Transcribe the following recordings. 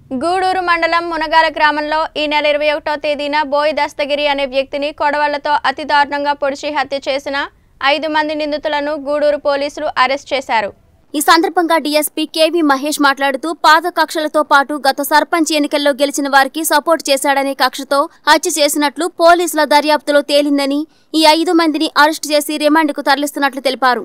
గూడూరు మండలం మునగాల గ్రామంలో ఈ నెల ఇరవై ఒకటో తేదీన బోయి దస్తగిరి అనే వ్యక్తిని కొడవళ్లతో అతి దారుణంగా పొడిచి హత్య చేసిన ఐదు మంది నిందితులను గూడూరు పోలీసులు అరెస్ట్ చేశారు ఈ సందర్భంగా డీఎస్పీ కేవీ మహేష్ మాట్లాడుతూ పాత కక్షలతో పాటు గత సర్పంచ్ ఎన్నికల్లో గెలిచిన వారికి సపోర్ట్ చేశాడనే కక్షతో హత్య చేసినట్లు పోలీసుల దర్యాప్తులో తేలిందని ఈ ఐదు మందిని అరెస్టు చేసి రిమాండ్కు తరలిస్తున్నట్లు తెలిపారు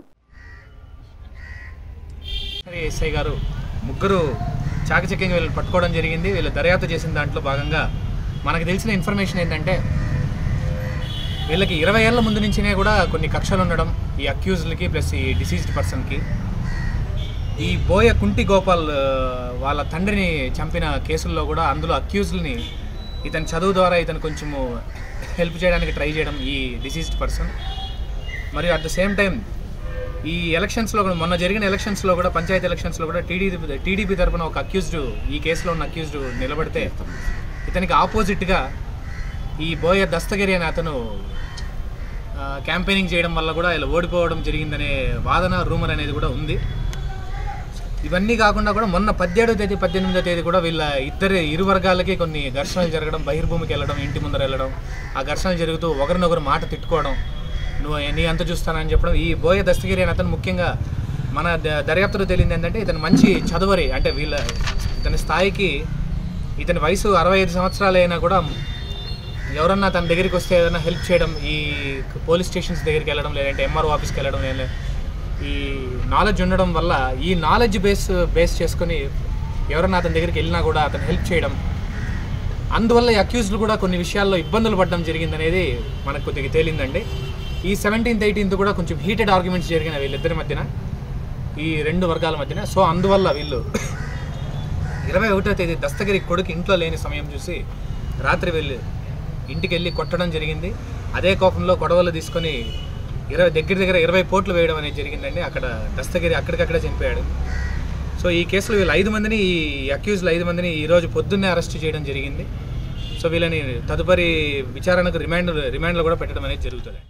మరి ఎస్ఐ గారు ముగ్గురు చాకచక్యంగా వీళ్ళని పట్టుకోవడం జరిగింది వీళ్ళు దర్యాప్తు చేసిన దాంట్లో భాగంగా మనకు తెలిసిన ఇన్ఫర్మేషన్ ఏంటంటే వీళ్ళకి ఇరవై ఏళ్ళ ముందు నుంచినే కూడా కొన్ని కక్షలు ఉండడం ఈ అక్యూజ్లకి ప్లస్ ఈ డిసీజ్డ్ పర్సన్కి ఈ బోయ కుంటి గోపాల్ ఆ, వాళ్ళ తండ్రిని చంపిన కేసుల్లో కూడా అందులో అక్యూజ్ల్ని ఇతని చదువు ద్వారా ఇతను కొంచెము హెల్ప్ చేయడానికి ట్రై చేయడం ఈ డిసీజ్డ్ పర్సన్ మరియు అట్ ద సేమ్ టైం ఈ ఎలక్షన్స్లో కూడా మొన్న జరిగిన ఎలక్షన్స్లో కూడా పంచాయతీ ఎలక్షన్స్లో కూడా టీడీపీ టీడీపీ తరపున ఒక అక్యూజ్డ్ ఈ కేసులో ఉన్న అక్యూజ్డ్ నిలబడితే ఇతనికి ఆపోజిట్గా ఈ బోయ దస్తగిరి అనే అతను క్యాంపెయినింగ్ చేయడం వల్ల కూడా ఇలా ఓడిపోవడం జరిగిందనే వాదన రూమర్ అనేది కూడా ఉంది ఇవన్నీ కాకుండా కూడా మొన్న పదిహేడో తేదీ పద్దెనిమిదో తేదీ కూడా వీళ్ళ ఇద్దరు ఇరు వర్గాలకి కొన్ని ఘర్షణలు జరగడం బహిర్భూమికి వెళ్ళడం ఇంటి ముందర వెళ్ళడం ఆ ఘర్షణలు జరుగుతూ ఒకరినొకరు మాట తిట్టుకోవడం నువ్వు నీ అంత చూస్తానని చెప్పడం ఈ బోయ దస్తగిరి అని అతను ముఖ్యంగా మన ద- దర్యాప్తులో తెలిసింది ఏంటంటే ఇతను మంచి చదువరి అంటే వీళ్ళ ఇతని స్థాయికి ఇతని వయసు అరవై ఐదు సంవత్సరాలు అయినా కూడా ఎవరన్నా తన దగ్గరికి వస్తే ఏదైనా హెల్ప్ చేయడం ఈ పోలీస్ స్టేషన్స్ దగ్గరికి వెళ్ళడం లేదంటే ఎంఆర్ఓ ఆఫీస్కి వెళ్ళడం లేదా ఈ నాలెడ్జ్ ఉండడం వల్ల ఈ నాలెడ్జ్ బేస్ బేస్ చేసుకొని ఎవరన్నా అతని దగ్గరికి వెళ్ళినా కూడా అతను హెల్ప్ చేయడం అందువల్ల ఈ అక్యూజ్లు కూడా కొన్ని విషయాల్లో ఇబ్బందులు పడడం జరిగిందనేది మనకు కొద్దిగా తేలిందండి ఈ సెవెంటీన్త్ ఎయిటీన్త్ కూడా కొంచెం హీటెడ్ ఆర్గ్యుమెంట్స్ జరిగిన వీళ్ళిద్దరి మధ్యన ఈ రెండు వర్గాల మధ్యన సో అందువల్ల వీళ్ళు ఇరవై ఒకటో తేదీ దస్తగిరి కొడుకు ఇంట్లో లేని సమయం చూసి రాత్రి వెళ్ళి ఇంటికి వెళ్ళి కొట్టడం జరిగింది అదే కోపంలో గొడవలు తీసుకొని ఇరవై దగ్గర దగ్గర ఇరవై పోట్లు వేయడం అనేది జరిగిందండి అక్కడ దస్తగిరి అక్కడికక్కడే చనిపోయాడు సో ఈ కేసులో వీళ్ళు ఐదు మందిని ఈ అక్యూజ్లు ఐదు మందిని ఈ రోజు పొద్దున్నే అరెస్ట్ చేయడం జరిగింది సో వీళ్ళని తదుపరి విచారణకు రిమాండ్ రిమాండ్లో కూడా పెట్టడం అనేది జరుగుతుంది